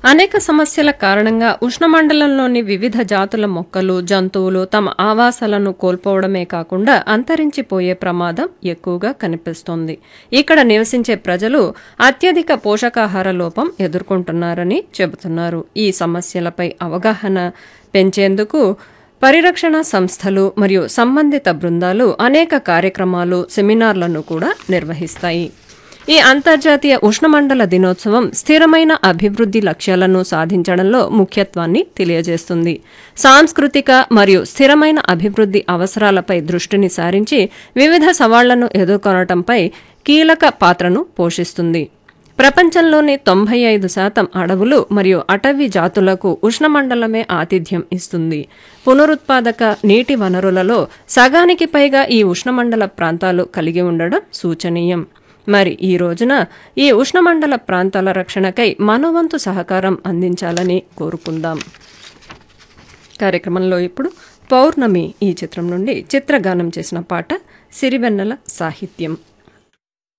అనేక సమస్యల కారణంగా ఉష్ణమండలంలోని వివిధ జాతుల మొక్కలు జంతువులు తమ ఆవాసాలను కోల్పోవడమే కాకుండా అంతరించిపోయే ప్రమాదం ఎక్కువగా కనిపిస్తోంది ఇక్కడ నివసించే ప్రజలు అత్యధిక పోషకాహార లోపం ఎదుర్కొంటున్నారని చెబుతున్నారు ఈ సమస్యలపై అవగాహన పెంచేందుకు పరిరక్షణ సంస్థలు మరియు సంబంధిత బృందాలు అనేక కార్యక్రమాలు సెమినార్లను కూడా నిర్వహిస్తాయి ఈ అంతర్జాతీయ ఉష్ణమండల దినోత్సవం స్థిరమైన అభివృద్ధి లక్ష్యాలను సాధించడంలో ముఖ్యత్వాన్ని తెలియజేస్తుంది సాంస్కృతిక మరియు స్థిరమైన అభివృద్ధి అవసరాలపై దృష్టిని సారించి వివిధ సవాళ్లను ఎదుర్కొనటంపై కీలక పాత్రను పోషిస్తుంది ప్రపంచంలోని తొంభై ఐదు శాతం అడవులు మరియు అటవీ జాతులకు ఉష్ణమండలమే ఆతిథ్యం ఇస్తుంది పునరుత్పాదక నీటి వనరులలో సగానికి పైగా ఈ ఉష్ణమండల ప్రాంతాలు కలిగి ఉండడం సూచనీయం మరి ఈ రోజున ఈ ఉష్ణమండల ప్రాంతాల రక్షణకై మనవంతు సహకారం అందించాలని కోరుకుందాం కార్యక్రమంలో ఇప్పుడు పౌర్ణమి ఈ చిత్రం నుండి చిత్రగానం చేసిన పాట సిరివెన్నెల సాహిత్యం